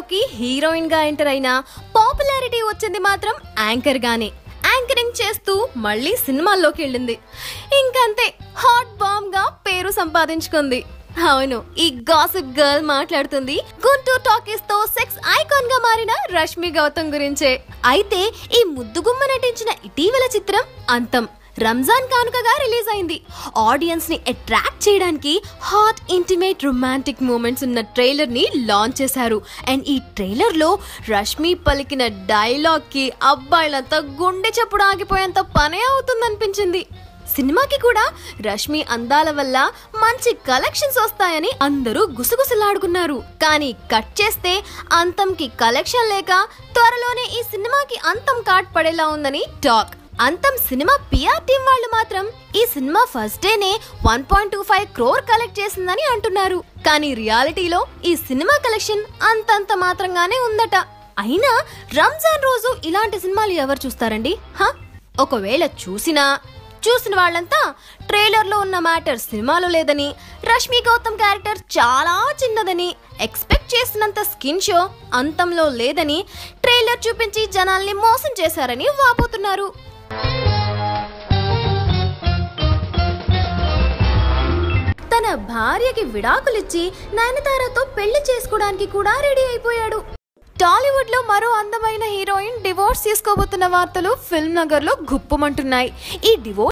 సినిమాలోకి హీరోయిన్ గా ఎంటర్ అయినా పాపులారిటీ వచ్చింది మాత్రం యాంకర్ గానే యాంకరింగ్ చేస్తూ మళ్ళీ సినిమాల్లోకి వెళ్ళింది ఇంకంతే హాట్ బాంబ్ గా పేరు సంపాదించుకుంది అవును ఈ గాసిప్ గర్ల్ మాట్లాడుతుంది గుంటూరు టాకీస్ తో సెక్స్ ఐకాన్ గా మారిన రష్మి గౌతమ్ గురించే అయితే ఈ ముద్దుగుమ్మ నటించిన ఇటీవల చిత్రం అంతం రంజాన్ కానుకగా రిలీజ్ అయింది ఆడియన్స్ ని అట్రాక్ట్ చేయడానికి హాట్ ఇంటిమేట్ రొమాంటిక్ మూమెంట్స్ ఉన్న ట్రైలర్ ని లాంచ్ చేశారు అండ్ ఈ ట్రైలర్ లో రష్మి పలికిన డైలాగ్ కి అబ్బాయిలంతా గుండె చప్పుడు ఆగిపోయేంత పనే అవుతుందనిపించింది సినిమాకి కూడా రష్మి అందాల వల్ల మంచి కలెక్షన్స్ వస్తాయని అందరూ గుసగుసలాడుకున్నారు కానీ కట్ చేస్తే అంతంకి కలెక్షన్ లేక త్వరలోనే ఈ సినిమాకి అంతం కార్డ్ పడేలా ఉందని టాక్ అంతం సినిమా పిఆర్ టీం వాళ్ళు మాత్రం ఈ సినిమా ఫస్ట్ డేనే one point two five crore collect చేసిందని అంటున్నారు కానీ రియాలిటీలో ఈ సినిమా కలెక్షన్ అంతంత మాత్రంగానే ఉందట అయినా రంజాన్ రోజు ఇలాంటి సినిమాలు ఎవరు చూస్తారండి హ ఒకవేళ చూసినా చూసిన వాళ్ళంతా ట్రైలర్లో ఉన్న మ్యాటర్ సినిమాలో లేదని రష్మి గౌతమ్ క్యారెక్టర్ చాలా చిన్నదని ఎక్స్పెక్ట్ చేసినంత స్కిన్ షో అంతంలో లేదని ట్రైలర్ చూపించి జనాల్ని మోసం చేశారని వాపోతున్నారు తన భార్యకి విడాకులిచ్చి నయనతారతో పెళ్లి చేసుకోవడానికి కూడా రెడీ అయిపోయాడు టాలీవుడ్ లో మరో అందమైన హీరోయిన్ డివోర్స్ తీసుకోబోతున్న వార్తలు ఫిల్మ్ నగర్ లో గుప్పుమంటున్నాయి ఈ డివోర్స్